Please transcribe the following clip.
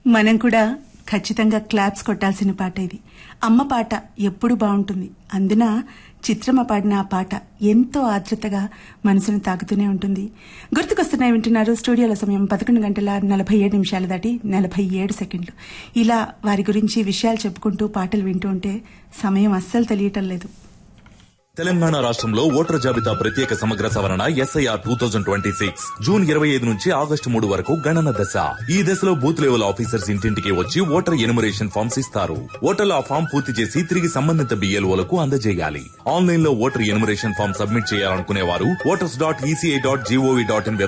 మనం కూడా ఖచ్చితంగా క్లాప్స్ కొట్టాల్సిన పాట ఇది అమ్మ పాట ఎప్పుడు బాగుంటుంది అందున చిత్రమ్మ పాడిన ఆ పాట ఎంతో ఆర్ద్రతగా మనసును తాకుతూనే ఉంటుంది గుర్తుకొస్తున్నాయి వింటున్నారు స్టూడియోల సమయం పదకొండు గంటల నలభై ఏడు నిమిషాలు దాటి నలభై ఏడు సెకండ్లు ఇలా వారి గురించి విషయాలు చెప్పుకుంటూ పాటలు వింటూ ఉంటే సమయం అస్సలు తెలియటం లేదు తెలంగాణ రాష్ట్రంలో ఓటర్ జాబితా ప్రత్యేక సమగ్ర సవరణ SIR two thousand twenty six June ఇరవై ఐదు నుంచి ఆగస్టు మూడు వరకు గణన దశ ఈ దశలో బూత్ లెవెల్ ఆఫీసర్స్ ఇంటింటికి వచ్చి ఓటర్ ఎనుమరేషన్ ఫామ్స్ ఇస్తారు ఓటర్లు ఆ ఫామ్ పూర్తి చేసి తిరిగి సంబంధిత బిఎల్ఓలకు అందజేయాలి ఆన్లైన్ లో ఓటర్ ఎనుమరేషన్ ఫామ్ సబ్మిట్ చేయాలనుకునే వారు voters dot ECI dot GOV dot in